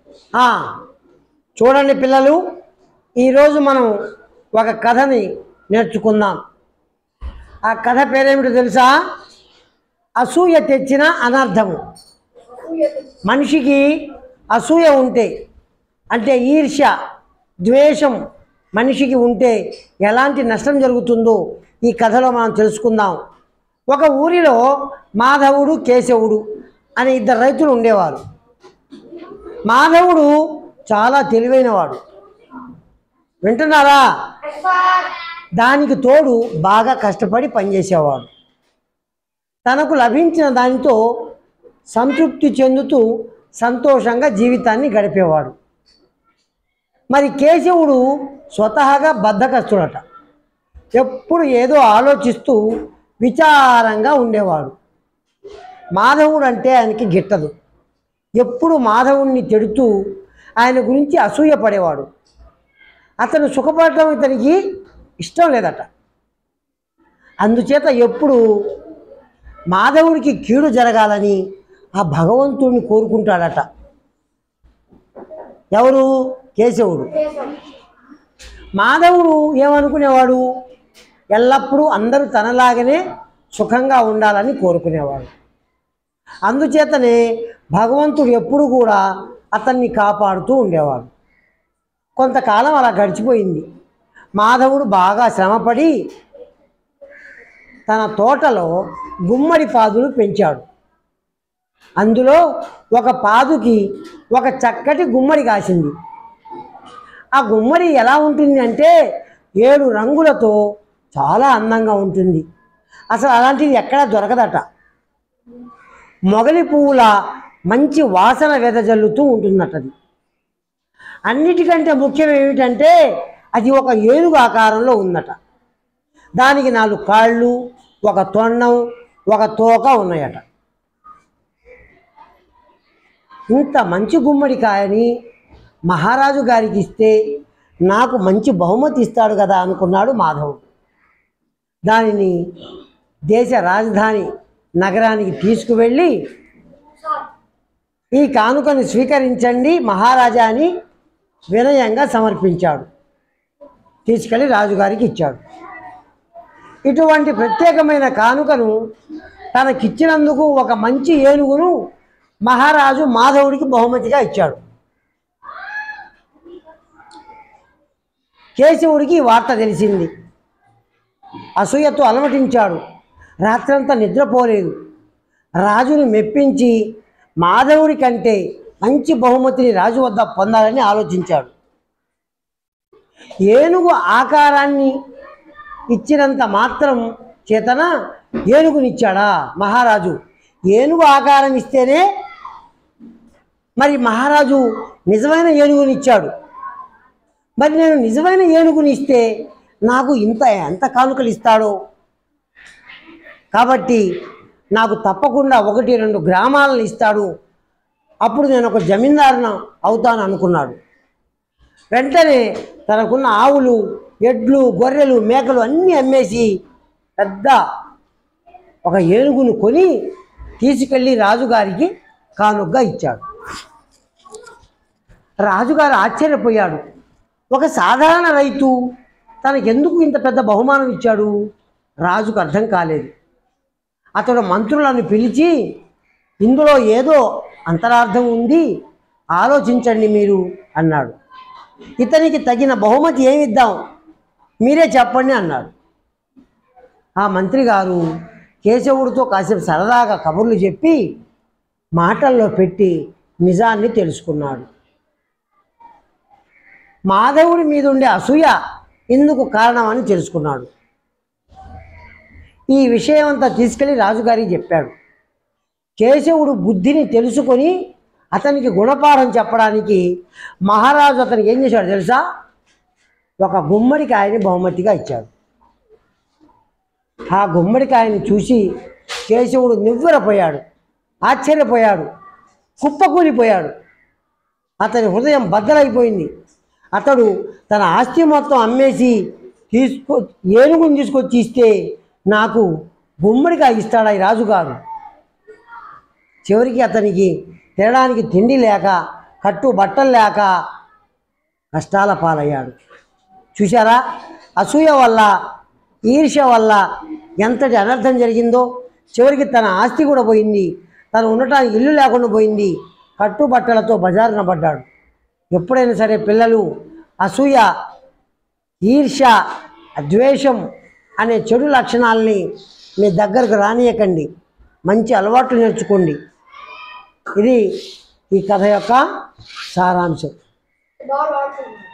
ఆ, చూడండి పిల్లలు ఈరోజు మనం ఒక కథని నేర్చుకుందాం ఆ కథ పేరేమిటో తెలుసా అసూయ తెచ్చిన అనర్థము మనిషికి అసూయ ఉంటే అంటే ఈర్ష్య ద్వేషం మనిషికి ఉంటే ఎలాంటి నష్టం జరుగుతుందో ఈ కథలో మనం తెలుసుకుందాం ఒక ఊరిలో మాధవుడు కేశవుడు అనే ఇద్దరు రైతులు ఉండేవారు మాధవుడు చాలా తెలివైనవాడు వింటున్నారా దానికి తోడు బాగా కష్టపడి పనిచేసేవాడు తనకు లభించిన దానితో సంతృప్తి చెందుతూ సంతోషంగా జీవితాన్ని గడిపేవాడు మరి కేశవుడు స్వతహాగా బద్ధకస్తుడట ఎప్పుడు ఏదో ఆలోచిస్తూ విచారంగా ఉండేవాడు మాధవుడు అంటే ఆయనకి గిట్టదు ఎప్పుడు మాధవుణ్ణి తిడుతూ ఆయన గురించి అసూయ పడేవాడు అతను సుఖపడటం ఇతనికి ఇష్టం లేదట అందుచేత ఎప్పుడు మాధవుడికి కీడు జరగాలని ఆ భగవంతుడిని కోరుకుంటాడట ఎవరు కేశవుడు మాధవుడు ఏమనుకునేవాడు ఎల్లప్పుడూ అందరూ తనలాగనే సుఖంగా ఉండాలని కోరుకునేవాడు అందుచేతనే భగవంతుడు ఎప్పుడు కూడా అతన్ని కాపాడుతూ ఉండేవాడు కొంతకాలం అలా గడిచిపోయింది మాధవుడు బాగా శ్రమపడి తన తోటలో గుమ్మడి పాదులు పెంచాడు అందులో ఒక పాదుకి ఒక చక్కటి గుమ్మడి కాసింది ఆ గుమ్మడి ఎలా ఉంటుంది అంటే ఏడు రంగులతో చాలా అందంగా ఉంటుంది అసలు అలాంటిది ఎక్కడా దొరకదట మొగలి పువ్వుల మంచి వాసన వెదజల్లుతూ ఉంటుందట అది అన్నిటికంటే ముఖ్యం ఏమిటంటే అది ఒక ఏనుగు ఆకారంలో ఉందట దానికి నాలుగు కాళ్ళు ఒక తొండం ఒక తోక ఉన్నాయట ఇంత మంచి గుమ్మడికాయని మహారాజు గారికి ఇస్తే నాకు మంచి బహుమతి ఇస్తాడు కదా అనుకున్నాడు మాధవుడు దానిని దేశ రాజధాని నగరానికి తీసుకువెళ్ళి ఈ కానుకను స్వీకరించండి మహారాజా అని వినయంగా సమర్పించాడు తీసుకెళ్ళి రాజుగారికి ఇచ్చాడు ఇటువంటి ప్రత్యేకమైన కానుకను తనకిచ్చినందుకు ఒక మంచి ఏనుగును మహారాజు మాధవుడికి బహుమతిగా ఇచ్చాడు కేశవుడికి ఈ వార్త తెలిసింది అసూయతో అలమటించాడు రాత్రంతా నిద్రపోలేదు రాజును మెప్పించి మాధవుడి కంటే మంచి బహుమతిని రాజు వద్ద పొందాలని ఆలోచించాడు ఏనుగు ఆకారాన్ని ఇచ్చినంత మాత్రం చేతన ఏనుగునిచ్చాడా మహారాజు ఏనుగు ఆకారం ఇస్తేనే మరి మహారాజు నిజమైన ఏనుగునిచ్చాడు మరి నేను నిజమైన ఏనుగుని ఇస్తే నాకు ఇంత ఎంత కానుకలు ఇస్తాడో కాబట్టి నాకు తప్పకుండా ఒకటి రెండు గ్రామాలను ఇస్తాడు అప్పుడు నేను ఒక జమీందారున అవుతాను అనుకున్నాడు వెంటనే తనకున్న ఆవులు ఎడ్లు గొర్రెలు మేకలు అన్నీ అమ్మేసి పెద్ద ఒక ఏనుగును కొని తీసుకెళ్ళి రాజుగారికి కానుగ్గా ఇచ్చాడు రాజుగారు ఆశ్చర్యపోయాడు ఒక సాధారణ రైతు తనకెందుకు ఇంత పెద్ద బహుమానం ఇచ్చాడు రాజుకు అర్థం కాలేదు అతడు మంత్రులను పిలిచి ఇందులో ఏదో అంతరార్థం ఉంది ఆలోచించండి మీరు అన్నాడు ఇతనికి తగిన బహుమతి ఏమిద్దాం మీరే చెప్పండి అన్నాడు ఆ మంత్రి గారు కేశవుడితో కాసేపు సరదాగా కబుర్లు చెప్పి మాటల్లో పెట్టి నిజాన్ని తెలుసుకున్నాడు మాధవుడి మీద ఉండే అసూయ ఇందుకు కారణమని తెలుసుకున్నాడు ఈ విషయం అంతా తీసుకెళ్లి రాజుగారికి చెప్పాడు కేశవుడు బుద్ధిని తెలుసుకొని అతనికి గుణపాఠం చెప్పడానికి మహారాజు అతనికి ఏం చేశాడు తెలుసా ఒక గుమ్మడికాయని బహుమతిగా ఇచ్చాడు ఆ గుమ్మడికాయని చూసి కేశవుడు నివ్వెరపోయాడు ఆశ్చర్యపోయాడు కుప్పకూలిపోయాడు అతని హృదయం బద్దలైపోయింది అతడు తన ఆస్తి మొత్తం అమ్మేసి తీసుకో ఏనుగుని తీసుకొచ్చి ఇస్తే నాకు గుమ్మడికాయ ఇస్తాడా ఈ రాజుగారు చివరికి అతనికి తినడానికి తిండి లేక కట్టు బట్టలు లేక కష్టాల పాలయ్యాడు చూశారా అసూయ వల్ల ఈర్ష్య వల్ల ఎంతటి అనర్థం జరిగిందో చివరికి తన ఆస్తి కూడా పోయింది తను ఉండటానికి ఇల్లు లేకుండా పోయింది కట్టుబట్టలతో బజారున పడ్డాడు ఎప్పుడైనా సరే పిల్లలు అసూయ ఈర్ష్య ద్వేషం అనే చెడు లక్షణాలని మీ దగ్గరకు రానియకండి మంచి అలవాట్లు నేర్చుకోండి ఇది ఈ కథ యొక్క సారాంశం బాగా వాడుతుంది